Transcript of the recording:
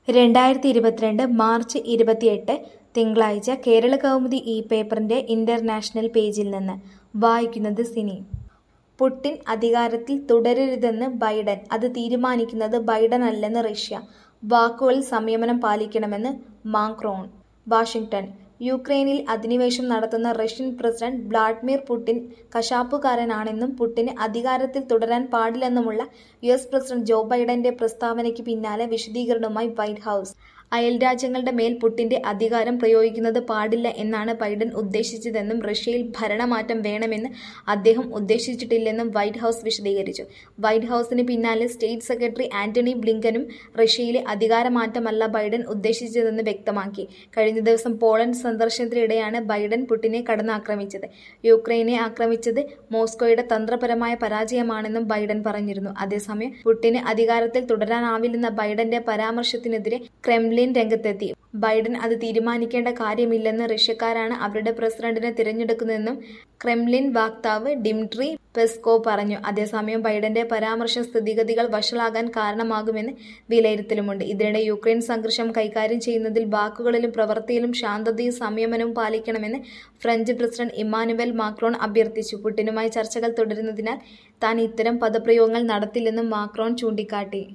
രണ്ടായിരത്തി ഇരുപത്തിരണ്ട് മാർച്ച് ഇരുപത്തിയെട്ട് തിങ്കളാഴ്ച കേരള കൗമുദി ഈ പേപ്പറിന്റെ ഇന്റർനാഷണൽ പേജിൽ നിന്ന് വായിക്കുന്നത് സിനി പുടിൻ അധികാരത്തിൽ തുടരരുതെന്ന് ബൈഡൻ അത് തീരുമാനിക്കുന്നത് ബൈഡനല്ലെന്ന് റഷ്യ വാക്കുകളിൽ സംയമനം പാലിക്കണമെന്ന് മാക്രോൺ വാഷിംഗ്ടൺ യുക്രൈനിൽ അധിനിവേശം നടത്തുന്ന റഷ്യൻ പ്രസിഡന്റ് വ്ളാഡിമിർ പുടിൻ കശാപ്പുകാരനാണെന്നും പുടിന് അധികാരത്തിൽ തുടരാൻ പാടില്ലെന്നുമുള്ള യു എസ് പ്രസിഡന്റ് ജോ ബൈഡന്റെ പ്രസ്താവനയ്ക്ക് പിന്നാലെ വിശദീകരണവുമായി വൈറ്റ് ഹൌസ് അയൽരാജ്യങ്ങളുടെ മേൽ പുടിന്റെ അധികാരം പ്രയോഗിക്കുന്നത് പാടില്ല എന്നാണ് ബൈഡൻ ഉദ്ദേശിച്ചതെന്നും റഷ്യയിൽ ഭരണമാറ്റം വേണമെന്ന് അദ്ദേഹം ഉദ്ദേശിച്ചിട്ടില്ലെന്നും വൈറ്റ് ഹൌസ് വിശദീകരിച്ചു വൈറ്റ് ഹൌസിന് പിന്നാലെ സ്റ്റേറ്റ് സെക്രട്ടറി ആന്റണി ബ്ലിങ്കനും റഷ്യയിലെ അധികാരമാറ്റമല്ല ബൈഡൻ ഉദ്ദേശിച്ചതെന്ന് വ്യക്തമാക്കി കഴിഞ്ഞ ദിവസം പോളണ്ട് സന്ദർശനത്തിനിടെയാണ് ബൈഡൻ പുടിനെ കടന്നാക്രമിച്ചത് യുക്രൈനെ ആക്രമിച്ചത് മോസ്കോയുടെ തന്ത്രപരമായ പരാജയമാണെന്നും ബൈഡൻ പറഞ്ഞിരുന്നു അതേസമയം പുടിന് അധികാരത്തിൽ തുടരാനാവില്ലെന്ന ബൈഡന്റെ പരാമർശത്തിനെതിരെ ക്രെംലിൻ രംഗത്തെത്തി ബൈഡൻ അത് തീരുമാനിക്കേണ്ട കാര്യമില്ലെന്ന് റഷ്യക്കാരാണ് അവരുടെ പ്രസിഡന്റിനെ തിരഞ്ഞെടുക്കുന്നതെന്നും ക്രെംലിൻ വക്താവ് ഡിമിട്രി പെസ്കോ പറഞ്ഞു അതേസമയം ബൈഡന്റെ പരാമർശം സ്ഥിതിഗതികൾ വഷളാകാൻ കാരണമാകുമെന്ന് വിലയിരുത്തലുമുണ്ട് ഇതിനിടെ യുക്രൈൻ സംഘർഷം കൈകാര്യം ചെയ്യുന്നതിൽ വാക്കുകളിലും പ്രവൃത്തിയിലും ശാന്തതയും സംയമനവും പാലിക്കണമെന്ന് ഫ്രഞ്ച് പ്രസിഡന്റ് ഇമ്മാനുവൽ മാക്രോൺ അഭ്യർത്ഥിച്ചു പുടിനുമായി ചർച്ചകൾ തുടരുന്നതിനാൽ താൻ ഇത്തരം പദപ്രയോഗങ്ങൾ നടത്തില്ലെന്നും മാക്രോൺ ചൂണ്ടിക്കാട്ടി